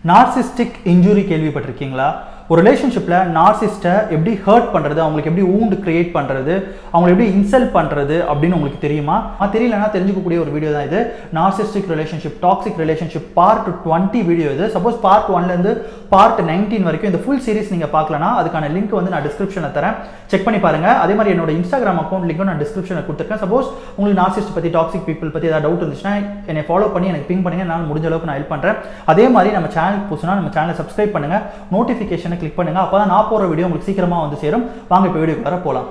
narcissistic injury கேள்விப்பட்டிருக்கீங்களா ஒரு ரிலேஷன்ஷிப்பில் நார்சிஸ்ட்டை எப்படி ஹர்ட் பண்ணுறது அவங்களுக்கு எப்படி ஊண்டு கிரியேட் பண்ணுறது அவங்களை எப்படி இன்சல்ட் பண்ணுறது அப்படின்னு உங்களுக்கு தெரியுமா ஆ, தெரியலனா தெரிஞ்சுக்கக்கூடிய ஒரு வீடியோ தான் இது narcissistic relationship toxic relationship part twenty video இது சப்போஸ் பார்ட் ஒன்லேருந்து பார்ட் நைன்டீன் வரைக்கும் இந்த ஃபுல் சீரிஸ் நீங்கள் பார்க்கலனா அதுக்கான லிங்க் வந்து நான் டிஸ்கிரிப்ஷனில் தரேன் செக் பண்ணி பாருங்க அதே மாதிரி என்னோட இன்ஸ்டாகிராம் அக்கௌண்ட் லிங்க்கும் நான் டிஸ்கிரிப்ஷனில் கொடுத்துருக்கேன் சப்போஸ் உங்களுக்கு நார்சிஸ்ட் பற்றி டாக்ஸிக் பீப்பிள் பற்றி ஏதாவது டவுட் இருந்துச்சுன்னா என்னை ஃபாலோ பண்ணி எனக்கு பிங் பண்ணுங்க நான் முடிஞ்ச அளவுக்கு நான் ஹெல்ப் பண்ணுறேன் அதே மாதிரி நம்ம சேனலுக்கு புதுசுனா நம்ம சேனலை சப்ஸ்கிரைப் பண்ணுங்க நோட்டிஃபிகேஷனை கிளிக் பண்ணுங்க அப்போ தான் நான் போகிற வீடியோ உங்களுக்கு சீக்கிரமாக வந்து சேரும் வாங்க இப்போ வீடியோ வர போகலாம்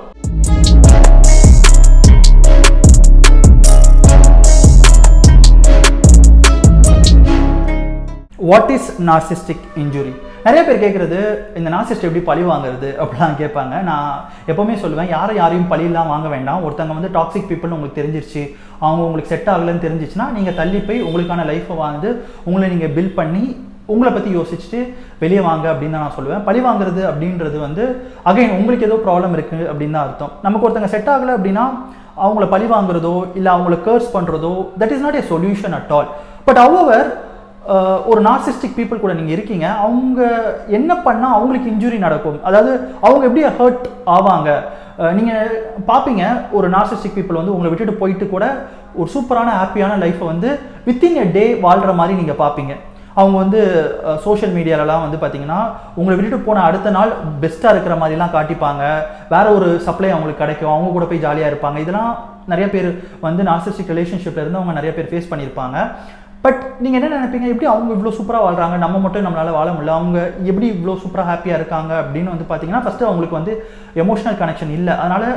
வாட் இஸ் நார்சிஸ்டிக் இன்ஜுரி நிறைய பேர் கேட்குறது இந்த நார்சிஸ்ட் எப்படி பழி வாங்குறது அப்படிலாம் கேட்பாங்க நான் எப்போவுமே சொல்லுவேன் யாரும் யாரையும் பழியெல்லாம் வாங்க வேண்டாம் ஒருத்தவங்க வந்து டாக்ஸிக் பீப்புள்னு உங்களுக்கு தெரிஞ்சிருச்சு அவங்க உங்களுக்கு செட் ஆகலைன்னு தெரிஞ்சிச்சுன்னா நீங்கள் தள்ளி போய் உங்களுக்கான லைஃப்பை வந்து உங்களை நீங்கள் பில் பண்ணி உங்களை பற்றி யோசிச்சுட்டு வெளியே வாங்க அப்படின்னு தான் நான் சொல்லுவேன் பழி வாங்குறது அப்படின்றது வந்து அகைன் உங்களுக்கு ஏதோ ப்ராப்ளம் இருக்குது அப்படின்னு தான் அர்த்தம் நமக்கு ஒருத்தங்க செட் ஆகலை அப்படின்னா அவங்கள பழி வாங்குறதோ இல்லை அவங்கள கேர்ஸ் பண்ணுறதோ that is not a solution at all but அவர் அஹ் ஒரு நார்சிஸ்டிக் பீப்புள் கூட நீங்கள் இருக்கீங்க அவங்க என்ன பண்ணால் அவங்களுக்கு இன்ஜுரி நடக்கும் அதாவது அவங்க எப்படி ஹர்ட் ஆவாங்க நீங்கள் பார்ப்பீங்க ஒரு நார்சிஸ்டிக் பீப்புள் வந்து உங்களை விட்டுட்டு போயிட்டு கூட ஒரு சூப்பரான ஹாப்பியான லைஃப்பை வந்து வித்தின் எ டே வாழ்கிற மாதிரி நீங்கள் பார்ப்பீங்க அவங்க வந்து சோஷியல் மீடியாலலாம் வந்து பார்த்தீங்கன்னா உங்களை விட்டுட்டு போன அடுத்த நாள் பெஸ்ட்டாக இருக்கிற மாதிரிலாம் காட்டிப்பாங்க வேற ஒரு சப்ளை அவங்களுக்கு கிடைக்கும் அவங்க கூட போய் ஜாலியாக இருப்பாங்க இதெல்லாம் நிறைய பேர் வந்து நார்சிஸ்டிக் ரிலேஷன்ஷிப்ல இருந்து அவங்க நிறைய பேர் ஃபேஸ் பண்ணியிருப்பாங்க பட் நீங்கள் என்ன நினைப்பீங்க எப்படி அவங்க இவ்வளோ சூப்பராக வாழ்றாங்க நம்ம மட்டும் நம்மளால் வாழ முடியல அவங்க எப்படி இவ்வளோ சூப்பராக ஹாப்பியாக இருக்காங்க அப்படின்னு வந்து பார்த்தீங்கன்னா ஃபஸ்ட்டு அவங்களுக்கு வந்து எமோஷனல் கனெக்ஷன் இல்லை அதனால்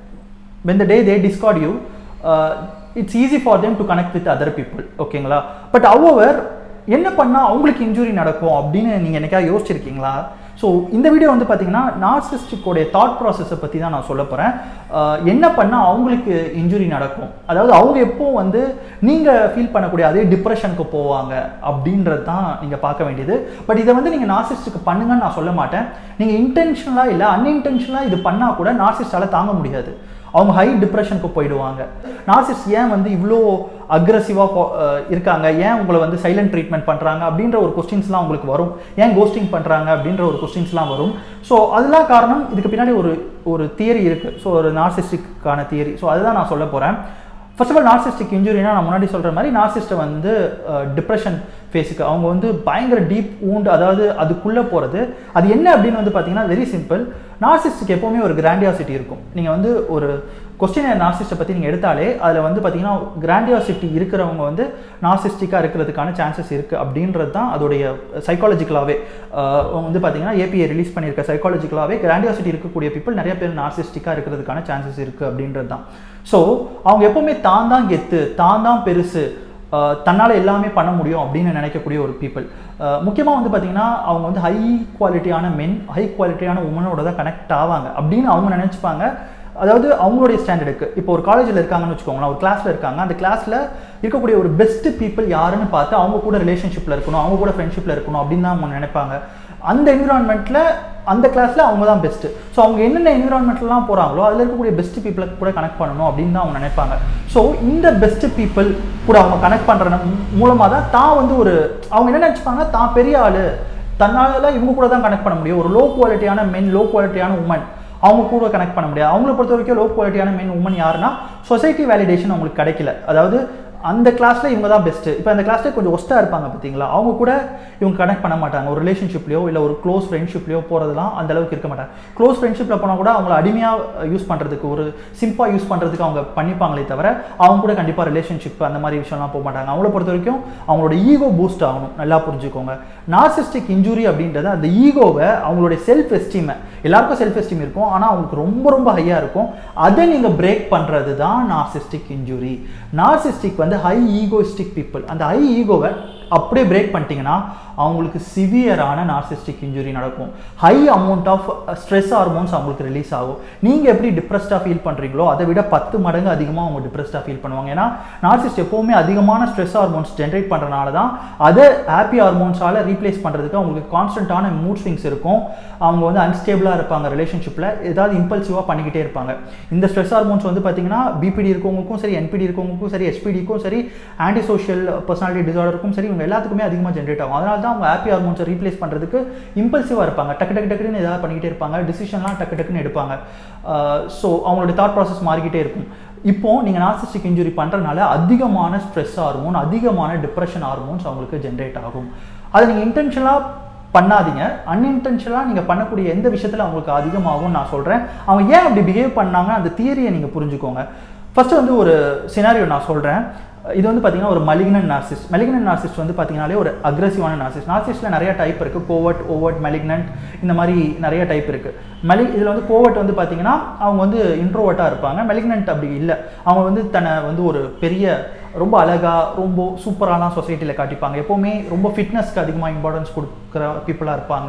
when the day they discard you uh, it's easy for them to connect with other people ஓகேங்களா பட் however என்ன பண்ணால் அவங்களுக்கு இன்ஜுரி நடக்கும் அப்படின்னு நீங்கள் என்னைக்கா யோசிச்சிருக்கீங்களா ஸோ இந்த வீடியோ வந்து பார்த்தீங்கன்னா நார்சிஸ்டிக்கோடைய தாட் ப்ராசஸை பற்றி தான் நான் சொல்ல போகிறேன் என்ன பண்ணால் அவங்களுக்கு இன்ஜுரி நடக்கும் அதாவது அவங்க எப்போ வந்து நீங்கள் ஃபீல் பண்ணக்கூடிய அதே டிப்ரெஷனுக்கு போவாங்க அப்படின்றது தான் நீங்கள் பார்க்க வேண்டியது பட் இதை வந்து நீங்கள் நார்சிஸ்டுக்கு பண்ணுங்கன்னு நான் சொல்ல மாட்டேன் நீங்கள் இன்டென்ஷனலாக இல்லை அன்இன்டென்ஷனலாக இது பண்ணால் கூட நார்சிஸ்டால் தாங்க முடியாது அவங்க ஹை டிப்ரெஷனுக்கு போயிடுவாங்க நார்சிஸ்ட் ஏன் வந்து இவ்வளோ அக்ரஸிவாக இருக்காங்க ஏன் உங்களை வந்து சைலண்ட் ட்ரீட்மெண்ட் பண்ணுறாங்க அப்படின்ற ஒரு கொஸ்டின்ஸ்லாம் உங்களுக்கு வரும் ஏன் கோஸ்டிங் பண்ணுறாங்க அப்படின்ற ஒரு கொஸ்டின்ஸ்லாம் வரும் ஸோ அதெல்லாம் காரணம் இதுக்கு பின்னாடி ஒரு ஒரு தியரி இருக்குது ஸோ ஒரு நார்சிஸ்டிக்கான தியரி ஸோ அதுதான் நான் சொல்ல போகிறேன் ஃபர்ஸ்ட் ஆஃப் ஆல் நார்சிஸ்டிக் இன்ஜுரினா நான் முன்னாடி சொல்கிற மாதிரி நார்சிஸ்ட்டை வந்து டிப்ரெஷன் ஃபேஸுக்கு அவங்க வந்து பயங்கர டீப் ஊண்டு அதாவது அதுக்குள்ளே போகிறது அது என்ன அப்படின்னு வந்து பார்த்தீங்கன்னா வெரி சிம்பிள் நார்சிஸ்டுக்கு எப்போவுமே ஒரு கிராண்டியாசிட்டி இருக்கும் நீங்கள் வந்து ஒரு கொஸ்டின் நார்சிஸ்ட்டை பற்றி நீங்கள் எடுத்தாலே அதில் வந்து பார்த்தீங்கன்னா கிராண்டியாசிட்டி இருக்கிறவங்க வந்து நார்சிஸ்டிக்காக இருக்கிறதுக்கான சான்சஸ் இருக்குது அப்படின்றது தான் அதோடைய சைக்காலஜிக்கலாகவே வந்து பார்த்தீங்கன்னா ஏபிஐ ரிலீஸ் பண்ணியிருக்க சைக்காலஜிக்கலாகவே கிராண்டியாசிட்டி இருக்கக்கூடிய பீப்புள் நிறைய பேர் நார்சிஸ்டிக்காக இருக்கிறதுக்கான சான்சஸ் இருக்குது அப்படின்றது தான் ஸோ அவங்க எப்போவுமே தான் தான் கெத்து தான் தான் பெருசு தன்னால் எல்லாமே பண்ண முடியும் அப்படின்னு நினைக்கக்கூடிய ஒரு பீப்புள் முக்கியமாக வந்து பார்த்தீங்கன்னா அவங்க வந்து ஹை குவாலிட்டியான மென் ஹை குவாலிட்டியான உமனோட தான் கனெக்ட் ஆவாங்க அப்படின்னு அவங்க நினச்சிப்பாங்க அதாவது அவங்களுடைய ஸ்டாண்டர்டுக்கு இப்போ ஒரு காலேஜில் இருக்காங்கன்னு வச்சுக்கோங்களேன் ஒரு கிளாஸில் இருக்காங்க அந்த கிளாஸில் இருக்கக்கூடிய ஒரு பெஸ்ட் பீப்புள் யாருன்னு பார்த்து அவங்க கூட ரிலேஷன்ஷிப்பில் இருக்கணும் அவங்க கூட ஃப்ரெண்ட்ஷிப்பில் இருக்கணும் அப்படின்னு தான் அவங்க நினைப்பாங்க அந்த என்விரான்மெண்ட்டில் அந்த கிளாஸில் அவங்க தான் பெஸ்ட்டு ஸோ அவங்க என்னென்ன என்விரான்மெண்ட்லாம் போகிறாங்களோ அதில் இருக்கக்கூடிய பெஸ்ட் பீப்புளை கூட கனெக்ட் பண்ணணும் அப்படின்னு தான் அவங்க நினைப்பாங்க ஸோ இந்த பெஸ்ட் பீப்புள் கூட அவங்க கனெக்ட் பண்ணுற மூலமாக தான் தான் வந்து ஒரு அவங்க என்ன நினச்சிப்பாங்க தான் பெரிய ஆள் தன்னால இவங்க கூட தான் கனெக்ட் பண்ண முடியும் ஒரு லோ குவாலிட்டியான மென் லோ குவாலிட்டியான உமன் அவங்க கூட கனெக்ட் பண்ண முடியாது அவங்கள பொறுத்த வரைக்கும் லோ குவாலிட்டியான மென் உமன் யாருன்னா சொசைட்டி வேலிடேஷன் அவங்களுக்கு கிடைக்கல அதாவது அந்த கிளாஸில் இவங்க தான் பெஸ்ட்டு இப்போ அந்த கிளாஸில் கொஞ்சம் ஒஸ்ட்டாக இருப்பாங்க பார்த்தீங்களா அவங்க கூட இவங்க கனெக்ட் பண்ண மாட்டாங்க ஒரு ரிலேஷன்ஷிப்லையோ இல்லை ஒரு க்ளோஸ் ஃப்ரெண்ட்ஷிப்லையோ போகிறதுலாம் அந்த அளவுக்கு இருக்க மாட்டாங்க க்ளோஸ் ஃப்ரெண்ட்ஷிப்பில் போனால் கூட அவங்கள அடிமையாக யூஸ் பண்ணுறதுக்கு ஒரு சிம்பாக யூஸ் பண்ணுறதுக்கு அவங்க பண்ணிப்பாங்களே தவிர அவங்க கூட கண்டிப்பாக ரிலேஷன்ஷிப் அந்த மாதிரி விஷயம்லாம் போக மாட்டாங்க அவங்கள பொறுத்த வரைக்கும் அவங்களோட ஈகோ பூஸ்ட் ஆகணும் நல்லா புரிஞ்சுக்கோங்க நார்சிஸ்டிக் இன்ஜுரி அப்படின்றது அந்த ஈகோவை அவங்களுடைய செல்ஃப் எஸ்டீமை எல்லாருக்கும் செல்ஃப் எஸ்டீம் இருக்கும் ஆனால் அவங்களுக்கு ரொம்ப ரொம்ப ஹையாக இருக்கும் அதை நீங்கள் பிரேக் பண்ணுறது தான் நார்சிஸ்டிக் இன்ஜுரி நார்சிஸ்டிக் வந்து ஹை ஈகோஸ்டிக் பீப்புள் அந்த ஹை ஈகோவை அப்படியே பிரேக் பண்ணிட்டீங்கன்னா அவங்களுக்கு சிவியரான நார்சிஸ்டிக் இன்ஜுரி நடக்கும் high amount of stress hormones அவங்களுக்கு ரிலீஸ் ஆகும் நீங்கள் எப்படி டிப்ரெஸ்டாக ஃபீல் பண்ணுறீங்களோ அதை விட பத்து மடங்கு அதிகமாக அவங்க டிப்ரெஸ்டாக ஃபீல் பண்ணுவாங்க ஏன்னா நார்சிஸ்ட் எப்போவுமே அதிகமான ஸ்ட்ரெஸ் ஹார்மோன்ஸ் ஜென்ரேட் பண்ணுறனால தான் அதை ஹாப்பி ஹார்மோன்ஸால் ரீப்ளேஸ் பண்ணுறதுக்கு அவங்களுக்கு கான்ஸ்டன்ட்டான மூட் ஸ்விங்ஸ் இருக்கும் அவங்க வந்து அன்ஸ்டேபிளாக இருப்பாங்க ரிலேஷன்ஷிப்பில் ஏதாவது இம்பல்சிவாக பண்ணிக்கிட்டே இருப்பாங்க இந்த ஸ்ட்ரெஸ் ஹார்மோன்ஸ் வந்து பார்த்தீங்கன்னா பிபிடி இருக்கவங்களுக்கும் சரி என்பிடி இருக்கவங்களுக்கும் சரி ஹெச்பிடிக்கும் சரி ஆன்டி சோஷியல் பர்சனாலிட்டி டிசார்டருக்கும் சரி இவங்க இவங்க எல்லாத்துக்குமே அதிகமாக ஜென்ரேட் ஆகும் அதனால தான் அவங்க ஹாப்பி ஹார்மோன்ஸை ரீப்ளேஸ் பண்ணுறதுக்கு இம்பல்சிவாக இருப்பாங்க டக்கு டக்கு டக்குன்னு ஏதாவது பண்ணிக்கிட்டே இருப்பாங்க டிசிஷன்லாம் டக்கு டக்குன்னு எடுப்பாங்க ஸோ அவங்களுடைய தாட் ப்ராசஸ் மாறிக்கிட்டே இருக்கும் இப்போ நீங்கள் நார்சிஸ்டிக் இன்ஜுரி பண்ணுறதுனால அதிகமான ஸ்ட்ரெஸ் ஹார்மோன் அதிகமான டிப்ரெஷன் ஹார்மோன்ஸ் அவங்களுக்கு ஜென்ரேட் ஆகும் அதை நீங்கள் இன்டென்ஷனலாக பண்ணாதீங்க அன்இன்டென்ஷனலாக நீங்கள் பண்ணக்கூடிய எந்த விஷயத்தில் அவங்களுக்கு அதிகமாகும் நான் சொல்கிறேன் அவங்க ஏன் அப்படி பிஹேவ் பண்ணாங்க அந்த தியரியை நீங்கள் புரிஞ்சுக்கோங்க ஃபஸ்ட்டு வந்து ஒரு சினாரியோ நான் சொல்கிறேன் இது வந்து பார்த்தீங்கன்னா ஒரு மலிக்னன் நார்சிஸ்ட் மலிக்னன் நார்சிஸ்ட் வந்து பார்த்தீங்கனாலே ஒரு அக்ரெசிவான நார்சிஸ்ட் நார்சிஸ்ட்டில் நிறைய டைப் இருக்குது கோவர்ட் ஓவர்ட் மெலிக்னன்ட் இந்த மாதிரி நிறைய டைப் இருக்குது மெலி இதில் வந்து கோவர்ட் வந்து பார்த்தீங்கன்னா அவங்க வந்து இன்ட்ரோவர்ட்டாக இருப்பாங்க மெலிக்னன்ட் அப்படி இல்லை அவங்க வந்து தன்னை வந்து ஒரு பெரிய ரொம்ப அழகாக ரொம்ப சூப்பராலாம் சொசைட்டியில் காட்டிப்பாங்க எப்போவுமே ரொம்ப ஃபிட்னஸ்க்கு அதிகமாக இம்பார்ட்டன்ஸ் கொடுக்குற பீப்புளாக இருப்பாங்க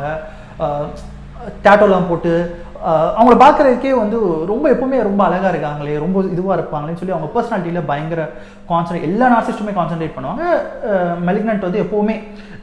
டேட்டோலாம் போட்டு அவங்கள பார்க்குறதுக்கே வந்து ரொம்ப எப்பவுமே ரொம்ப அழகாக இருக்காங்களே ரொம்ப இதுவாக இருப்பாங்களேன்னு சொல்லி அவங்க பர்சனாலிட்டியில் பயங்கர கான்சன்ட்ரேட் எல்லா நார்சிஸ்ட்டுமே கான்சன்ட்ரேட் பண்ணுவாங்க மெலிக்னன்ட் வந்து எப்போவுமே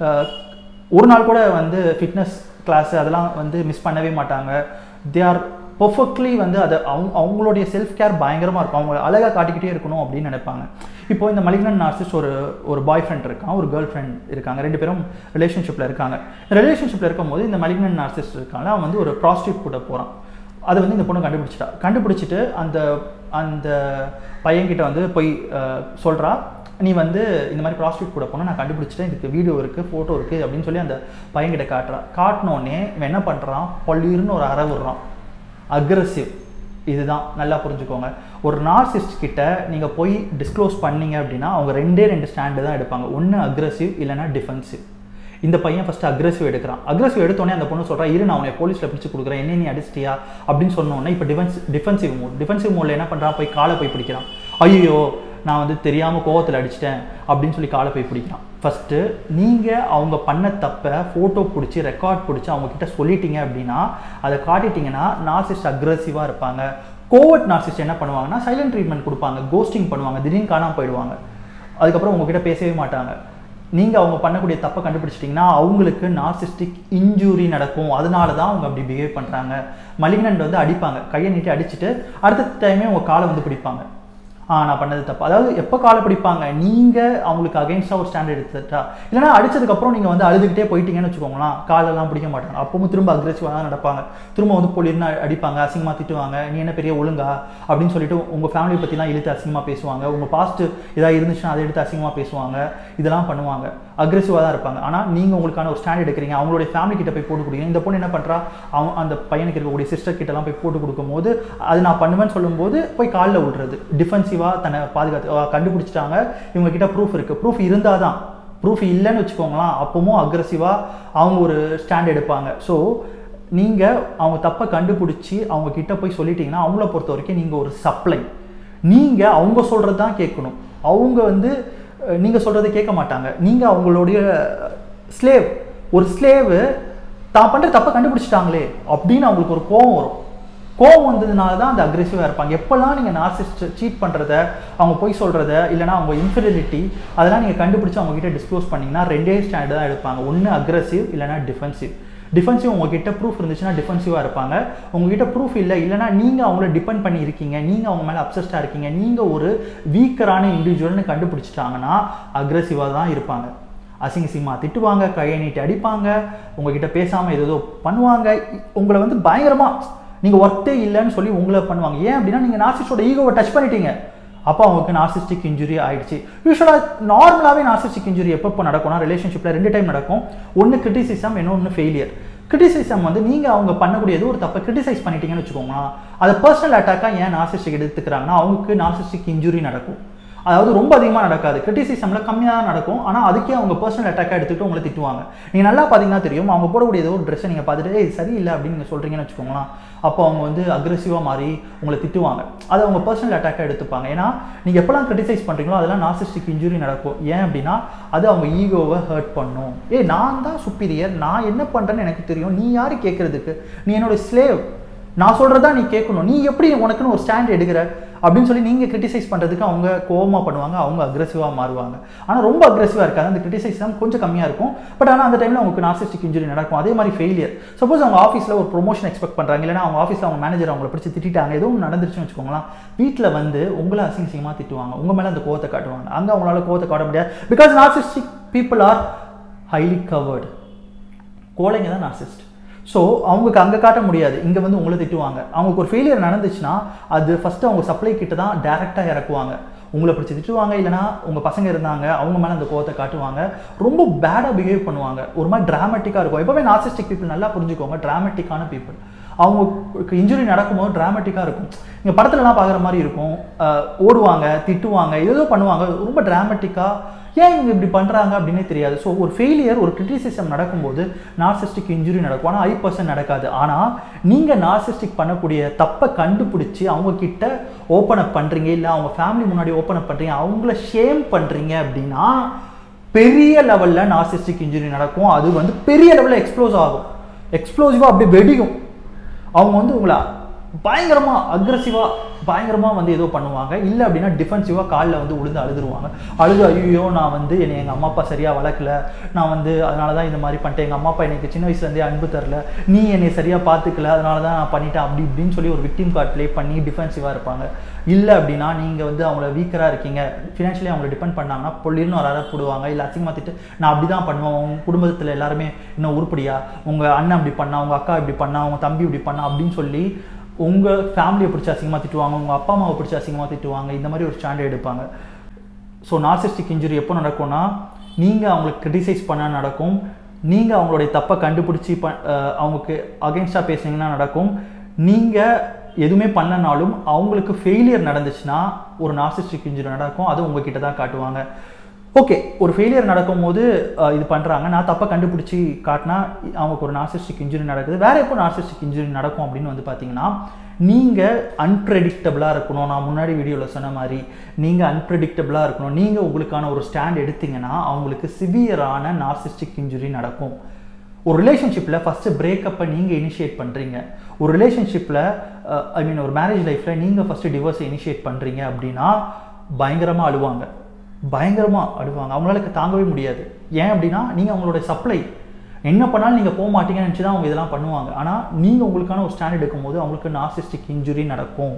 ஒரு நாள் கூட வந்து ஃபிட்னஸ் கிளாஸ் அதெல்லாம் வந்து மிஸ் பண்ணவே மாட்டாங்க தே ஆர் பர்ஃபெக்ட்லி வந்து அதை அவங்க அவங்களுடைய செல்ஃப் கேர் பயங்கரமாக இருக்கும் அவங்க அழகாக காட்டிக்கிட்டே இருக்கணும் அப்படின்னு நினைப்பாங்க இப்போ இந்த மலிக்னன் நார்சிஸ்ட் ஒரு ஒரு பாய் ஃப்ரெண்ட் இருக்கான் ஒரு கேர்ள் ஃப்ரெண்ட் இருக்காங்க ரெண்டு பேரும் ரிலேஷன்ஷிப்பில் இருக்காங்க ரிலேஷன்ஷிப்பில் இருக்கும்போது இந்த மலிக்னன் நார்சிஸ்ட் இருக்காங்க அவன் வந்து ஒரு ப்ராஸ்டியூட் கூட போகிறான் அதை வந்து இந்த பொண்ணு கண்டுபிடிச்சிட்டா கண்டுபிடிச்சிட்டு அந்த அந்த பையன்கிட்ட வந்து போய் சொல்கிறா நீ வந்து இந்த மாதிரி ப்ராஸ்டியூட் கூட போனால் நான் கண்டுபிடிச்சிட்டேன் இதுக்கு வீடியோ இருக்குது ஃபோட்டோ இருக்குது அப்படின்னு சொல்லி அந்த பையன்கிட்ட காட்டுறான் காட்டினோடனே இவன் என்ன பண்ணுறான் பள்ளிர்னு ஒரு அற விடுறான் அக்ரஸிவ் இதுதான் நல்லா புரிஞ்சுக்கோங்க ஒரு நார்சிஸ்ட் கிட்ட நீங்கள் போய் டிஸ்க்ளோஸ் பண்ணீங்க அப்படின்னா அவங்க ரெண்டே ரெண்டு ஸ்டாண்டு தான் எடுப்பாங்க ஒன்று அக்ரஸிவ் இல்லைனா டிஃபென்சிவ் இந்த பையன் ஃபஸ்ட்டு அக்ரஸிவ் எடுக்கிறான் அக்ரஸிவ் எடுத்தோடனே அந்த பொண்ணு சொல்கிறா இரு நான் உன்னை போலீஸில் பிடிச்சி கொடுக்குறேன் என்ன நீ அடிச்சிட்டியா அப்படின்னு சொன்னோன்னே இப்போ டிஃபென்ஸ் டிஃபென்சிவ் மோட் டிஃபென்சிவ் மோடில் என்ன பண்ணுறான் போய் காலை போய் பிடிக்கிறான் ஐயோ நான் வந்து தெரியாமல் கோவத்தில் அடிச்சிட்டேன் அப்படின்னு சொல்லி காலை போய் பிடிக்கிறான் ஃபஸ்ட்டு நீங்கள் அவங்க பண்ண தப்பை ஃபோட்டோ பிடிச்சி ரெக்கார்ட் பிடிச்சி அவங்கக்கிட்ட சொல்லிட்டீங்க அப்படின்னா அதை காட்டிட்டீங்கன்னா நார்சிஸ்ட் அக்ரெசிவாக இருப்பாங்க கோவர்ட் நார்சிஸ்ட் என்ன பண்ணுவாங்கன்னா சைலண்ட் ட்ரீட்மெண்ட் கொடுப்பாங்க கோஸ்டிங் பண்ணுவாங்க திடீர்னு காணாமல் போயிடுவாங்க அதுக்கப்புறம் உங்ககிட்ட பேசவே மாட்டாங்க நீங்கள் அவங்க பண்ணக்கூடிய தப்பை கண்டுபிடிச்சிட்டிங்கன்னா அவங்களுக்கு நார்சிஸ்டிக் இன்ஜூரி நடக்கும் அதனால தான் அவங்க அப்படி பிஹேவ் பண்ணுறாங்க மலிக்னண்ட் வந்து அடிப்பாங்க கையை நீட்டி அடிச்சுட்டு அடுத்த டைமே உங்கள் காலை வந்து பிடிப்பாங்க ஆ நான் பண்ணது தப்பு அதாவது எப்போ காலை பிடிப்பாங்க நீங்கள் அவங்களுக்கு அகேன்ஸ்டாக ஒரு ஸ்டாண்ட் எடுத்துட்டா இல்லைனா அடிச்சதுக்கப்புறம் நீங்கள் வந்து அழுதுகிட்டே போயிட்டீங்கன்னு வச்சுக்கோங்களேன் காலெல்லாம் பிடிக்க மாட்டாங்க அப்பவும் திரும்ப அக்ரெசிவாக தான் நடப்பாங்க திரும்ப வந்து பொலிர்னு அடிப்பாங்க அசிங்கமாக திட்டுவாங்க நீ என்ன பெரிய ஒழுங்கா அப்படின்னு சொல்லிட்டு உங்கள் ஃபேமிலி பற்றிலாம் இழுத்து அசிங்கமாக பேசுவாங்க உங்கள் பாஸ்ட் ஏதாவது இருந்துச்சுன்னா அதை எடுத்து அசிங்கமாக பேசுவாங்க இதெல்லாம் பண்ணுவாங்க அக்ரெசிவாக தான் இருப்பாங்க ஆனால் நீங்கள் உங்களுக்கான ஒரு ஸ்டாண்ட் எடுக்கிறீங்க அவங்களுடைய ஃபேமிலி கிட்ட போய் போட்டு கொடுக்குறீங்க இந்த பொண்ணு என்ன பண்ணுறா அவன் அந்த பையனுக்கு இருக்கக்கூடிய சிஸ்டர் கிட்டலாம் போய் போட்டு கொடுக்கும்போது அது நான் பண்ணுவேன்னு சொல்லும்போது போய் காலில் விடுறது டிஃபென்சிவாக தன்னை பாதுகாத்து கண்டுபிடிச்சிட்டாங்க இவங்க கிட்ட ப்ரூஃப் இருக்குது ப்ரூஃப் இருந்தால் தான் ப்ரூஃப் இல்லைன்னு வச்சுக்கோங்களேன் அப்பவும் அக்ரெசிவாக அவங்க ஒரு ஸ்டாண்ட் எடுப்பாங்க ஸோ நீங்கள் அவங்க தப்பை கண்டுபிடிச்சி அவங்க கிட்ட போய் சொல்லிட்டீங்கன்னா அவங்கள பொறுத்த வரைக்கும் நீங்கள் ஒரு சப்ளை நீங்கள் அவங்க சொல்கிறது தான் கேட்கணும் அவங்க வந்து நீங்கள் சொல்கிறத கேட்க மாட்டாங்க நீங்கள் அவங்களுடைய ஸ்லேவ் ஒரு ஸ்லேவு தான் பண்ணுற தப்பை கண்டுபிடிச்சிட்டாங்களே அப்படின்னு அவங்களுக்கு ஒரு கோவம் வரும் கோவம் வந்ததுனால தான் அந்த அக்ரெசிவாக இருப்பாங்க எப்போல்லாம் நீங்கள் நார்சிஸ்ட் சீட் பண்ணுறத அவங்க போய் சொல்கிறத இல்லைனா அவங்க இன்ஃபெரிலிட்டி அதெல்லாம் நீங்கள் கண்டுபிடிச்சி அவங்ககிட்ட டிஸ்க்ளோஸ் பண்ணிங்கன்னா ரெண்டே ஸ்டாண்டர்ட் தான் எடுப்பாங்க ஒன்று அக்ரெசிவ் இல்லைனா டிஃபென்சிவ் டிஃபென்சிவ் உங்ககிட்ட ப்ரூஃப் இருந்துச்சுன்னா டிஃபென்சிவாக இருப்பாங்க உங்ககிட்ட ப்ரூஃப் இல்லை இல்லைனா நீங்கள் அவங்கள டிபெண்ட் பண்ணி இருக்கீங்க நீங்கள் அவங்க மேலே அப்சஸ்டாக இருக்கீங்க நீங்கள் ஒரு வீக்கரான இண்டிவிஜுவல்னு கண்டுபிடிச்சிட்டாங்கன்னா அக்ரெசிவாக தான் இருப்பாங்க அசிங்க சிங்கமாக திட்டுவாங்க கையை நீட்டி அடிப்பாங்க உங்ககிட்ட பேசாமல் ஏதோ பண்ணுவாங்க உங்களை வந்து பயங்கரமாக நீங்கள் ஒர்த்தே இல்லைன்னு சொல்லி உங்களை பண்ணுவாங்க ஏன் அப்படின்னா நீங்கள் நார்சிஸ்டோட ஈகோவை டச் பண்ணிட்டீங்க அப்போ அவங்களுக்கு நார்சிஸ்டிக் இன்ஜுரி ஆயிடுச்சு யூஸ்வலாக நார்மலாகவே நார்சிஸ்டிக் இன்ஜுரி எப்போ நடக்கும்னா ரிலேஷன்ஷிப்பில் ரெண்டு டைம் நடக்கும் ஒன்று கிரிட்டிசிசம் இன்னொன்று ஃபெயிலியர் கிரிட்டிசிசம் வந்து நீங்கள் அவங்க பண்ணக்கூடிய ஏதோ ஒரு தப்பை கிரிட்டிசைஸ் பண்ணிட்டீங்கன்னு வச்சுக்கோங்களேன் அதை பர்சனல் அட்டாக்காக ஏன் நார்சிஸ்டிக் எடுத்துக்கிறாங்கன்னா அவங்களுக்கு நார்சிஸ்டிக் இன்ஜுரி நடக்கும் அதாவது ரொம்ப அதிகமாக நடக்காது கிரிட்டிசிசமில் கம்மியாக தான் நடக்கும் ஆனால் அதுக்கே அவங்க பர்சனல் அட்டாக்காக எடுத்துகிட்டு உங்களை திட்டுவாங்க நீங்கள் நல்லா பார்த்தீங்கன்னா தெரியும் அவங்க போடக்கூடிய ஏதோ ஒரு ட்ரெஸ்ஸை நீங்கள் பார்த்துட்டு ஏய் சரியில்லை அப்படின்னு நீங்கள் சொல்கிறீங்கன்னு வச்சுக்கோங்களேன் அப்போ அவங்க வந்து அக்ரெசிவாக மாறி உங்களை திட்டுவாங்க அதை அவங்க பர்சனல் அட்டாக்காக எடுத்துப்பாங்க ஏன்னா நீங்கள் எப்போல்லாம் கிரிட்டிசைஸ் பண்ணுறீங்களோ அதெல்லாம் நார்சிஸ்டிக் இன்ஜுரி நடக்கும் ஏன் அப்படின்னா அது அவங்க ஈகோவை ஹர்ட் பண்ணும் ஏய் நான் தான் சுப்பீரியர் நான் என்ன பண்ணுறேன்னு எனக்கு தெரியும் நீ யார் கேட்குறதுக்கு நீ என்னோட ஸ்லேவ் நான் சொல்கிறதா நீ கேட்கணும் நீ எப்படி உனக்குன்னு ஒரு ஸ்டாண்ட் எடுக்கிற அப்படின்னு சொல்லி நீங்கள் கிரிட்டிசைஸ் பண்ணுறதுக்கு அவங்க கோவமாக பண்ணுவாங்க அவங்க அக்ரெசிவாக மாறுவாங்க ஆனால் ரொம்ப அக்ரெசிவாக இருக்காது அந்த கிரிட்டிசைஸ் தான் கொஞ்சம் கம்மியாக இருக்கும் பட் ஆனால் அந்த டைமில் அவங்களுக்கு நார்சிஸ்டிக் இன்ஜுரி நடக்கும் அதே மாதிரி ஃபெயிலியர் சப்போஸ் அவங்க ஆஃபீஸில் ஒரு ப்ரொமோஷன் எக்ஸ்பெக்ட் பண்ணுறாங்க இல்லைனா அவங்க ஆஃபீஸில் அவங்க மேனேஜர் அவங்கள பிடிச்சி திட்டாங்க ஏதோ ஒன்று நடந்துருச்சுன்னு வச்சுக்கோங்களேன் வீட்டில் வந்து உங்களை அசிங்க அசிங்கமாக திட்டுவாங்க உங்கள் மேலே அந்த கோவத்தை காட்டுவாங்க அங்கே அவங்களால கோவத்தை காட்ட முடியாது because narcissistic people are highly coward கோழைங்க தான் நார்சிஸ்ட் ஸோ அவங்களுக்கு அங்கே காட்ட முடியாது இங்கே வந்து உங்களை திட்டுவாங்க அவங்களுக்கு ஒரு ஃபெயிலியர் நடந்துச்சுன்னா அது ஃபஸ்ட்டு அவங்க சப்ளை கிட்ட தான் டேரெக்டாக இறக்குவாங்க உங்களை பிடிச்சி திட்டுவாங்க இல்லைனா உங்கள் பசங்க இருந்தாங்க அவங்க மேலே அந்த கோவத்தை காட்டுவாங்க ரொம்ப பேடாக பிஹேவ் பண்ணுவாங்க ஒரு மாதிரி ட்ராமேட்டிக்காக இருக்கும் எப்போவே நார்சிஸ்டிக் பீப்புள் நல்லா புரிஞ்சுக்கோங்க ட்ராமேட்டிக்கான பீப்புள் அவங்களுக்கு இன்ஜுரி நடக்கும்போது ட்ராமேட்டிக்காக இருக்கும் இங்கே படத்துலலாம் பார்க்குற மாதிரி இருக்கும் அஹ் ஓடுவாங்க திட்டுவாங்க ஏதோ பண்ணுவாங்க ரொம்ப ட்ராமேட்டிக்காக ஏன் இவங்க இப்படி பண்ணுறாங்க அப்படின்னே தெரியாது ஸோ ஒரு ஃபெயிலியர் ஒரு கிரிட்டிசிசம் நடக்கும்போது நார்சிஸ்டிக் இன்ஜுரி நடக்கும் ஆனால் ஐ பர்சன்ட் நடக்காது ஆனால் நீங்கள் நார்சிஸ்டிக் பண்ணக்கூடிய தப்பை கண்டுபிடிச்சி அவங்க கிட்ட ஓப்பன் அப் பண்ணுறீங்க இல்லை அவங்க ஃபேமிலி முன்னாடி ஓப்பன் அப் பண்ணுறீங்க அவங்கள ஷேம் பண்ணுறீங்க அப்படின்னா பெரிய லெவலில் நார்சிஸ்டிக் இன்ஜுரி நடக்கும் அது வந்து பெரிய லெவலில் எக்ஸ்ப்ளோஸ் ஆகும் எக்ஸ்ப்ளோசிவாக அப்படியே வெடிக்கும் அவங்க வந்து உங்களை பயங்கரமாக அக்ரஸிவாக பயங்கரமாக வந்து ஏதோ பண்ணுவாங்க இல்லை அப்படின்னா டிஃபென்சிவாக காலில் வந்து உளுந்து அழுதுருவாங்க அழுது ஐயோ நான் வந்து என்னை எங்கள் அம்மா அப்பா சரியாக வளர்க்கல நான் வந்து அதனால தான் இந்த மாதிரி பண்ணிட்டேன் எங்கள் அம்மா அப்பா எனக்கு சின்ன வயசுலேருந்தே அன்பு தரல நீ என்னை சரியாக பார்த்துக்கல அதனால தான் நான் பண்ணிட்டேன் அப்படி இப்படின்னு சொல்லி ஒரு விக்டிம் கார்டு ப்ளே பண்ணி டிஃபென்சிவாக இருப்பாங்க இல்லை அப்படின்னா நீங்கள் வந்து அவங்கள வீக்கராக இருக்கீங்க ஃபினான்ஷியலி அவங்கள டிபெண்ட் பண்ணாங்கன்னா பொல்லின்னு ஒரு அரை போடுவாங்க இல்லை அசிங்கமாக திட்டு நான் அப்படி தான் பண்ணுவேன் உங்கள் குடும்பத்தில் எல்லாருமே இன்னும் உருப்படியா உங்கள் அண்ணன் இப்படி பண்ணா உங்கள் அக்கா இப்படி பண்ணா உங்கள் தம்பி இப்படி பண்ணா அப்படின்னு சொல்லி உங்கள் ஃபேமிலியை பிடிச்சி அசிங்கமாக திட்டுவாங்க உங்கள் அப்பா அம்மாவை பிடிச்சி அசிங்கமாக திட்டுவாங்க இந்த மாதிரி ஒரு ஸ்டாண்ட் எடுப்பாங்க ஸோ நார்சிஸ்டிக் இன்ஜுரி எப்போ நடக்கும்னா நீங்கள் அவங்களுக்கு கிரிட்டிசைஸ் பண்ண நடக்கும் நீங்கள் அவங்களுடைய தப்பை கண்டுபிடிச்சி ப அஹ் அவங்களுக்கு அகேன்ஸ்டாக பேசுனீங்கன்னா நடக்கும் நீங்கள் எதுவுமே பண்ணனாலும் அவங்களுக்கு ஃபெயிலியர் நடந்துச்சுன்னா ஒரு நார்சிஸ்டிக் இன்ஜுரி நடக்கும் அது உங்ககிட்ட தான் காட்டுவாங்க ஓகே ஒரு ஃபெயிலியர் நடக்கும்போது அஹ், இது பண்ணுறாங்க நான் தப்பை கண்டுபிடிச்சி காட்டினா அவங்களுக்கு ஒரு நார்சிஸ்டிக் இன்ஜுரி நடக்குது வேற எப்போ நார்சிஸ்டிக் இன்ஜுரி நடக்கும் அப்படின்னு வந்து பார்த்தீங்கன்னா நீங்கள் அன்பிரடிக்டபிளாக இருக்கணும் நான் முன்னாடி வீடியோவில் சொன்ன மாதிரி நீங்கள் அன்பிரடிக்டபிளாக இருக்கணும் நீங்கள் உங்களுக்கான ஒரு ஸ்டாண்ட் எடுத்தீங்கன்னா அவங்களுக்கு சிவியரான நார்சிஸ்டிக் இன்ஜுரி நடக்கும் ஒரு ரிலேஷன்ஷிப்பில் ஃபஸ்ட்டு பிரேக்கப்பை நீங்கள் இனிஷியேட் பண்ணுறீங்க ஒரு ரிலேஷன்ஷிப்பில் ஐ மீன் ஒரு மேரேஜ் லைஃப்பில் நீங்கள் ஃபஸ்ட்டு டிவோர்ஸை இனிஷியேட் பண்ணுறீங்க அப்படின்னா பயங்கரமாக அழுவாங்க பயங்கரமாக அழுவாங்க அவங்களால தாங்கவே முடியாது ஏன் அப்படின்னா நீங்கள் அவங்களோட சப்ளை என்ன பண்ணாலும் நீங்கள் போக மாட்டீங்கன்னு நினச்சி தான் அவங்க இதெல்லாம் பண்ணுவாங்க ஆனால் நீங்கள் உங்களுக்கான ஒரு ஸ்டாண்ட் எடுக்கும்போது அவங்களுக்கு நார்சிஸ்டிக் இன்ஜுரி நடக்கும்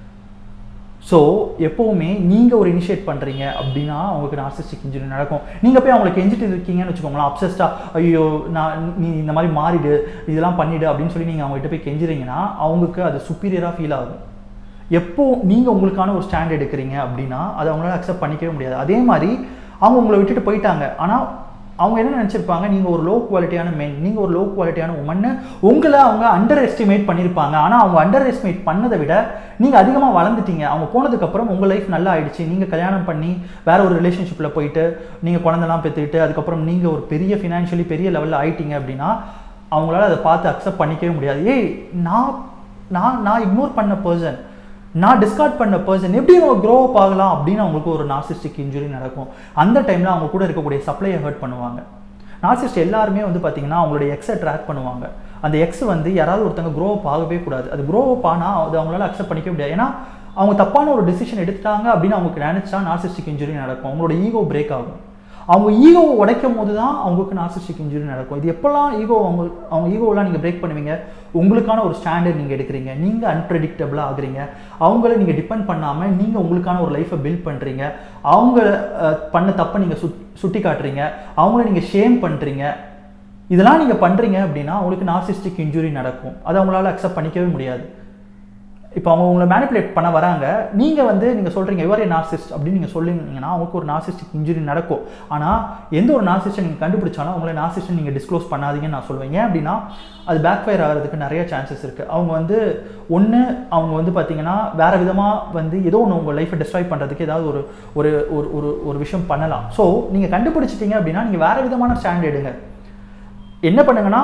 ஸோ எப்போவுமே நீங்கள் ஒரு இனிஷியேட் பண்ணுறீங்க அப்படின்னா அவங்களுக்கு நார்சிஸ்டிக் இன்ஜுரி நடக்கும் நீங்கள் போய் அவங்களுக்கு கெஞ்சிட்டு இருக்கீங்கன்னு வச்சுக்கோங்களேன் அப்சஸ்டாக ஐயோ நான் நீ இந்த மாதிரி மாறிடு இதெல்லாம் பண்ணிடு அப்படின்னு சொல்லி நீங்கள் அவங்ககிட்ட போய் கெஞ்சுறீங்கன்னா அவங்களுக்கு அது சுப்பீரியராக ஃபீல் ஆகும் எப்போ நீங்கள் உங்களுக்கான ஒரு ஸ்டாண்ட் எடுக்கிறீங்க அப்படின்னா அதை அவங்களால அக்செப்ட் பண்ணிக்கவே முடியாது அதே மாதிரி அவங்க உங்களை விட்டுட்டு போயிட்டாங்க ஆனால் அவங்க என்ன நினச்சிருப்பாங்க நீங்கள் ஒரு லோ குவாலிட்டியான மென் நீங்கள் ஒரு லோ குவாலிட்டியான உமன்னு உங்களை அவங்க அண்டர் எஸ்டிமேட் பண்ணியிருப்பாங்க ஆனால் அவங்க அண்டர் எஸ்டிமேட் பண்ணதை விட நீங்கள் அதிகமாக வளர்ந்துட்டீங்க அவங்க போனதுக்கப்புறம் உங்கள் லைஃப் நல்லா ஆயிடுச்சு நீங்கள் கல்யாணம் பண்ணி வேற ஒரு ரிலேஷன்ஷிப்பில் போயிட்டு நீங்கள் குழந்தெல்லாம் பெற்றுக்கிட்டு அதுக்கப்புறம் நீங்கள் ஒரு பெரிய ஃபினான்ஷியலி பெரிய லெவலில் ஆயிட்டீங்க அப்படின்னா அவங்களால அதை பார்த்து அக்செப்ட் பண்ணிக்கவே முடியாது ஏய் நான் நான் நான் இக்னோர் பண்ண பர்சன் நான் டிஸ்கார்ட் பண்ண பர்சன் எப்படி அவங்க க்ரோ அப் ஆகலாம் அப்படின்னு அவங்களுக்கு ஒரு நார்சிஸ்டிக் இன்ஜுரி நடக்கும் அந்த டைமில் அவங்க கூட இருக்கக்கூடிய சப்ளையை ஹர்ட் பண்ணுவாங்க நார்சிஸ்ட் எல்லாருமே வந்து பார்த்தீங்கன்னா அவங்களுடைய எக்ஸை ட்ராக் பண்ணுவாங்க அந்த எக்ஸ் வந்து யாராவது ஒருத்தங்க க்ரோ அப் ஆகவே கூடாது அது க்ரோ அப் ஆனால் அது அவங்களால அக்செப்ட் பண்ணிக்க முடியாது ஏன்னா அவங்க தப்பான ஒரு டிசிஷன் எடுத்துட்டாங்க அப்படின்னு அவங்களுக்கு நினைச்சா நார்சிஸ்டிக் இன்ஜுரி நடக்கும் அவங்களோட ஈகோ பிரேக் ஆகும் அவங்க ஈகோவை உடைக்கும் போது தான் அவங்களுக்கு நார்சிஸ்டிக் இன்ஜுரி நடக்கும் இது எப்போல்லாம் ஈகோ அவங்க அவங்க ஈகோவெல்லாம் நீங்கள் பிரேக் பண்ணுவீங்க உங்களுக்கான ஒரு ஸ்டாண்டர்ட் நீங்கள் எடுக்கிறீங்க நீங்கள் அன்பிரடிக்டபிளாக ஆகுறீங்க அவங்கள நீங்கள் டிபெண்ட் பண்ணாமல் நீங்கள் உங்களுக்கான ஒரு லைஃப்பை பில்ட் பண்ணுறீங்க அவங்க அஹ், பண்ண தப்பை நீங்கள் சுட் சுட்டி காட்டுறீங்க அவங்கள நீங்கள் ஷேம் பண்ணுறீங்க இதெல்லாம் நீங்கள் பண்ணுறீங்க அப்படின்னா அவங்களுக்கு நார்சிஸ்டிக் இன்ஜுரி நடக்கும் அதை அவங்களால அக்செப்ட் பண்ணிக்கவே முடியாது இப்போ அவங்க உங்களை மேனிப்புலேட் பண்ண வராங்க நீங்கள் வந்து நீங்கள் சொல்கிறீங்க இவரே நார்சிஸ்ட் அப்படின்னு நீங்கள் சொல்லுங்கன்னா அவங்களுக்கு ஒரு நார்சிஸ்டிக் இன்ஜுரி நடக்கும் ஆனால் எந்த ஒரு நார்சிஸ்ட்டை நீங்கள் கண்டுபிடிச்சாலும் அவங்கள நார்சிஸ்ட்டை நீங்கள் டிஸ்க்ளோஸ் பண்ணாதீங்கன்னு நான் சொல்லுவேன் ஏன் அப்படின்னா அது பேக் ஃபயர் ஆகிறதுக்கு நிறைய சான்சஸ் இருக்குது அவங்க வந்து ஒன்று அவங்க வந்து பார்த்தீங்கன்னா வேறு விதமாக வந்து ஏதோ ஒன்று உங்கள் லைஃப்பை டிஸ்ட்ராய் பண்ணுறதுக்கு ஏதாவது ஒரு ஒரு ஒரு ஒரு ஒரு விஷயம் பண்ணலாம் ஸோ நீங்கள் கண்டுபிடிச்சிட்டீங்க அப்படின்னா நீங்கள் வேறு விதமான ஸ்டாண்ட் எடுங்க என்ன பண்ணுங்கன்னா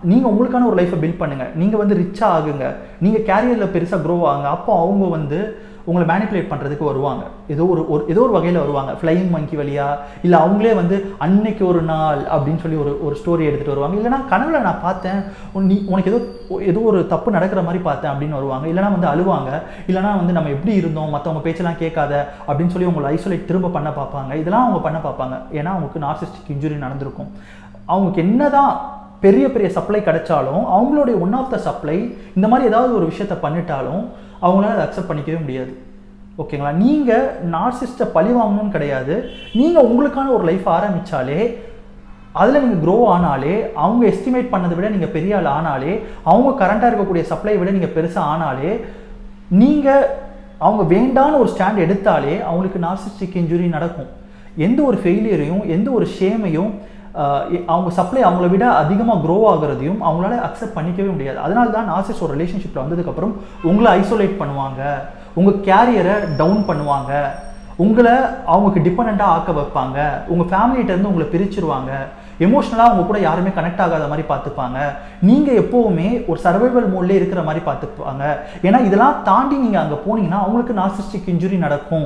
நீங்கள் உங்களுக்கான ஒரு லைஃப்பை பில்ட் பண்ணுங்கள் நீங்கள் வந்து ரிச்சாக ஆகுங்க நீங்கள் கேரியரில் பெருசாக க்ரோ ஆகுங்க அப்போ அவங்க வந்து உங்களை மேனிப்புலேட் பண்ணுறதுக்கு வருவாங்க ஏதோ ஒரு ஒரு ஏதோ ஒரு வகையில் வருவாங்க ஃப்ளையிங் மங்கி வழியா இல்லை அவங்களே வந்து அன்னைக்கு ஒரு நாள் அப்படின்னு சொல்லி ஒரு ஒரு ஸ்டோரி எடுத்துகிட்டு வருவாங்க இல்லைனா கனவுல நான் பார்த்தேன் உன் நீ உனக்கு ஏதோ ஏதோ ஒரு தப்பு நடக்கிற மாதிரி பார்த்தேன் அப்படின்னு வருவாங்க இல்லைனா வந்து அழுவாங்க இல்லைனா வந்து நம்ம எப்படி இருந்தோம் மற்றவங்க பேச்செல்லாம் கேட்காத அப்படின்னு சொல்லி உங்களை ஐசோலேட் திரும்ப பண்ண பார்ப்பாங்க இதெல்லாம் அவங்க பண்ண பார்ப்பாங்க ஏன்னா அவங்களுக்கு நார்சிஸ்டிக் இன்ஜுரி நடந்திருக்கும் அவங்களுக்கு என்னதான் பெரிய பெரிய சப்ளை கிடைச்சாலும் அவங்களுடைய ஒன் ஆஃப் த சப்ளை இந்த மாதிரி ஏதாவது ஒரு விஷயத்த பண்ணிட்டாலும் அவங்களால அதை அக்செப்ட் பண்ணிக்கவே முடியாது ஓகேங்களா நீங்கள் நார்சிஸ்ட்டை பழி வாங்கணும்னு கிடையாது நீங்கள் உங்களுக்கான ஒரு லைஃப் ஆரம்பித்தாலே அதில் நீங்கள் க்ரோ ஆனாலே அவங்க எஸ்டிமேட் பண்ணதை விட நீங்கள் பெரிய ஆள் ஆனாலே அவங்க கரண்ட்டாக இருக்கக்கூடிய சப்ளை விட நீங்கள் பெருசாக ஆனாலே நீங்கள் அவங்க வேண்டான்னு ஒரு ஸ்டாண்ட் எடுத்தாலே அவங்களுக்கு நார்சிஸ்டிக் இன்ஜுரி நடக்கும் எந்த ஒரு ஃபெயிலியரையும் எந்த ஒரு ஷேமையும் அவங்க சப்ளை அவங்கள விட அதிகமாக க்ரோ ஆகுறதையும் அவங்களால அக்செப்ட் பண்ணிக்கவே முடியாது அதனால தான் நார்சிஸ் ஒரு ரிலேஷன்ஷிப்பில் வந்ததுக்கப்புறம் உங்களை ஐசோலேட் பண்ணுவாங்க உங்கள் கேரியரை டவுன் பண்ணுவாங்க உங்களை அவங்களுக்கு டிபெண்ட்டாக ஆக்க வைப்பாங்க உங்கள் ஃபேமிலிகிட்டேருந்து உங்களை பிரிச்சிருவாங்க எமோஷ்னலாக அவங்க கூட யாருமே கனெக்ட் ஆகாத மாதிரி பார்த்துப்பாங்க நீங்கள் எப்போவுமே ஒரு சர்வைவல் மோட்லேயே இருக்கிற மாதிரி பார்த்துப்பாங்க ஏன்னா இதெல்லாம் தாண்டி நீங்கள் அங்கே போனீங்கன்னா அவங்களுக்கு நார்சிஸ்டிக் இன்ஜுரி நடக்கும்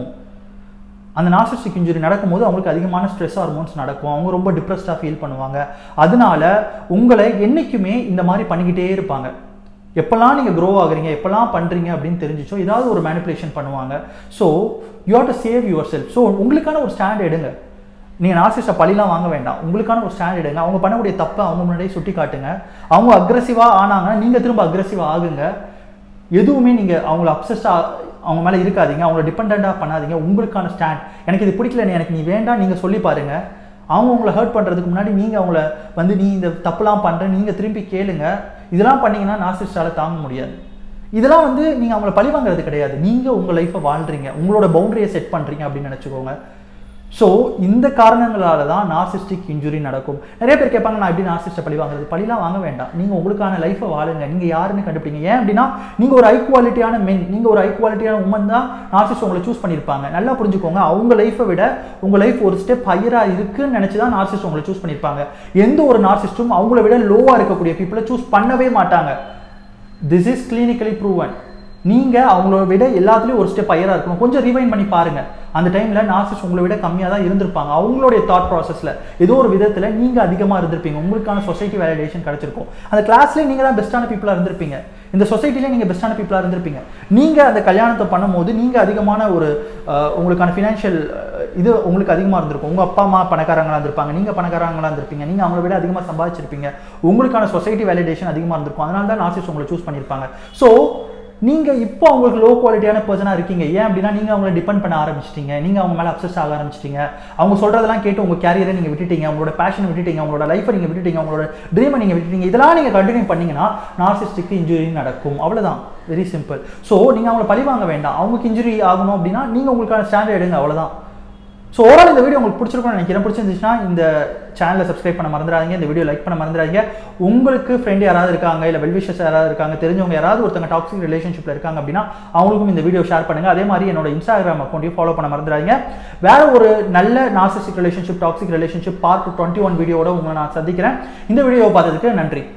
அந்த நார்சிஸ்டிக் இன்ஜுரி நடக்கும்போது அவங்களுக்கு அதிகமான ஸ்ட்ரெஸ் ஹார்மோன்ஸ் நடக்கும் அவங்க ரொம்ப டிப்ரெஸ்டாக ஃபீல் பண்ணுவாங்க அதனால உங்களை என்றைக்குமே இந்த மாதிரி பண்ணிக்கிட்டே இருப்பாங்க எப்போல்லாம் நீங்கள் க்ரோ ஆகுறீங்க எப்போல்லாம் பண்ணுறீங்க அப்படின்னு தெரிஞ்சிச்சோ ஏதாவது ஒரு மேனிப்புலேஷன் பண்ணுவாங்க so you have to save your so உங்களுக்கான ஒரு ஸ்டாண்ட் எடுங்க நீங்கள் நார்சிஸ்ட்டை பழிலாம் வாங்க வேண்டாம் உங்களுக்கான ஒரு ஸ்டாண்ட் எடுங்க அவங்க பண்ணக்கூடிய தப்பை அவங்க முன்னாடியே சுட்டி காட்டுங்க அவங்க அக்ரெசிவாக ஆனாங்கன்னா நீங்கள் திரும்ப அக்ரெசிவாக ஆகுங்க எதுவுமே நீங்கள் அவங்கள அப்சஸ்டாக அவங்க மேலே இருக்காதீங்க அவங்கள டிபெண்ட்டாக பண்ணாதீங்க உங்களுக்கான ஸ்டாண்ட் எனக்கு இது பிடிக்கல எனக்கு நீ வேண்டாம் நீங்கள் சொல்லி பாருங்கள் அவங்க உங்களை ஹர்ட் பண்ணுறதுக்கு முன்னாடி நீங்கள் அவங்கள வந்து நீ இந்த தப்புலாம் பண்ணுற நீங்கள் திரும்பி கேளுங்க இதெல்லாம் பண்ணீங்கன்னா நார்சிஸ்டால் தாங்க முடியாது இதெல்லாம் வந்து நீங்கள் அவங்கள பழி வாங்குறது கிடையாது நீங்கள் உங்கள் லைஃப்பை வாழ்கிறீங்க உங்களோட பவுண்டரியை செட் பண்ணுறீங்க அப்படின்னு நினச்சிக்கோங்க ஸோ இந்த காரணங்களால தான் நார்சிஸ்டிக் இன்ஜுரி நடக்கும் நிறைய பேர் கேட்பாங்க நான் எப்படி நார்சிஸ்ட்டை பழி வாங்குறது பழிலாம் வாங்க வேண்டாம் நீங்கள் உங்களுக்கான லைஃப்பை வாழுங்க நீங்கள் யாருன்னு கண்டுபிடிங்க ஏன் அப்படின்னா நீங்கள் ஒரு ஹை குவாலிட்டியான மென் நீங்கள் ஒரு ஹை குவாலிட்டியான உமன் தான் நார்சிஸ்ட் உங்களை சூஸ் பண்ணியிருப்பாங்க நல்லா புரிஞ்சுக்கோங்க அவங்க லைஃப்பை விட உங்கள் லைஃப் ஒரு ஸ்டெப் ஹையராக இருக்குன்னு நினச்சி தான் நார்சிஸ்ட் உங்களை சூஸ் பண்ணியிருப்பாங்க எந்த ஒரு நார்சிஸ்ட்டும் அவங்கள விட லோவாக இருக்கக்கூடிய பீப்புளை சூஸ் பண்ணவே மாட்டாங்க திஸ் இஸ் கிளினிக்கலி ப்ரூவன் நீங்கள் அவங்கள விட எல்லாத்துலேயும் ஒரு ஸ்டெப் ஹையராக இருக்கணும் கொஞ்சம் ரிவைன் பண்ணி பாருங்கள் அந்த டைமில் நார்சிஸ்ட் உங்களை விட கம்மியாக தான் இருந்திருப்பாங்க அவங்களுடைய தாட் ப்ராசஸில் ஏதோ ஒரு விதத்தில் நீங்கள் அதிகமாக இருந்திருப்பீங்க உங்களுக்கான சொசைட்டி வேலிடேஷன் கிடச்சிருக்கும் அந்த கிளாஸ்லேயே நீங்கள் தான் பெஸ்ட்டான பீப்புளாக இருந்திருப்பீங்க இந்த சொசைட்டிலே நீங்கள் பெஸ்ட்டான பீப்புளாக இருந்திருப்பீங்க நீங்கள் அந்த கல்யாணத்தை பண்ணும்போது நீங்கள் அதிகமான ஒரு உங்களுக்கான ஃபினான்ஷியல் இது உங்களுக்கு அதிகமாக இருந்திருக்கும் உங்கள் அப்பா அம்மா பணக்காரங்களாக இருந்திருப்பாங்க நீங்கள் பணக்காரங்களாக இருந்திருப்பீங்க நீங்கள் அவங்கள விட அதிகமாக சம்பாதிச்சிருப்பீங்க உங்களுக்கான சொசைட்டி வேலிடேஷன் அதிகமாக இருந்திருக்கும் அதனால தான் நார்சிஸ்ட் உங்களை சூஸ் பண்ணியிருப்பாங்க ஸோ நீங்கள் இப்போ அவங்களுக்கு லோ குவாலிட்டியான பர்சனாக இருக்கீங்க ஏன் அப்படின்னா நீங்கள் அவங்கள டிபெண்ட் பண்ண ஆரம்பிச்சிட்டீங்க நீங்கள் அவங்க மேலே அப்சஸ் ஆக ஆரம்பிச்சிட்டீங்க அவங்க சொல்கிறதெல்லாம் கேட்டு உங்கள் கேரியரை நீங்கள் விட்டுட்டீங்க உங்களோட பேஷனை விட்டுட்டீங்க உங்களோட லைஃப்பை நீங்கள் விட்டுட்டீங்க உங்களோட ட்ரீமை நீங்கள் விட்டுட்டீங்க இதெல்லாம் நீங்கள் கண்டினியூ பண்ணீங்கன்னா நார்சிஸ்டிக்கு இன்ஜுரி நடக்கும் அவ்வளோதான் வெரி சிம்பிள் ஸோ நீங்கள் அவங்கள பழி வாங்க வேண்டாம் அவங்களுக்கு இன்ஜுரி ஆகணும் அப்படின்னா நீங்கள் உங்களுக்கான ஸ்டாண்டர்ட் எடுங்க அவ்வளோதான் ஸோ ஓவரால் இந்த வீடியோ உங்களுக்கு பிடிச்சிருக்கும்னு நினைக்கிறேன் பிடிச்சிருந்துச்சுன்னா இந்த சேனலை சப்ஸ்கிரைப் பண்ண மறந்துடாதீங்க இந்த வீடியோ லைக் பண்ண மறந்துடாதீங்க உங்களுக்கு ஃப்ரெண்ட் யாராவது இருக்காங்க இல்லை வெல்விஷஸ் யாராவது இருக்காங்க தெரிஞ்சவங்க யாராவது ஒருத்தங்க டாக்ஸிக் ரிலேஷன்ஷிப்பில் இருக்காங்க அப்படின்னா அவங்களுக்கும் இந்த வீடியோ ஷேர் பண்ணுங்கள் அதே மாதிரி என்னோட இன்ஸ்டாகிராம் அக்கௌண்ட்டையும் ஃபாலோ பண்ண மறந்துடாதீங்க வேற ஒரு நல்ல narcissistic relationship toxic relationship part twenty one வீடியோட உங்களை நான் சந்திக்கிறேன் இந்த வீடியோவை பார்த்ததுக்கு நன்றி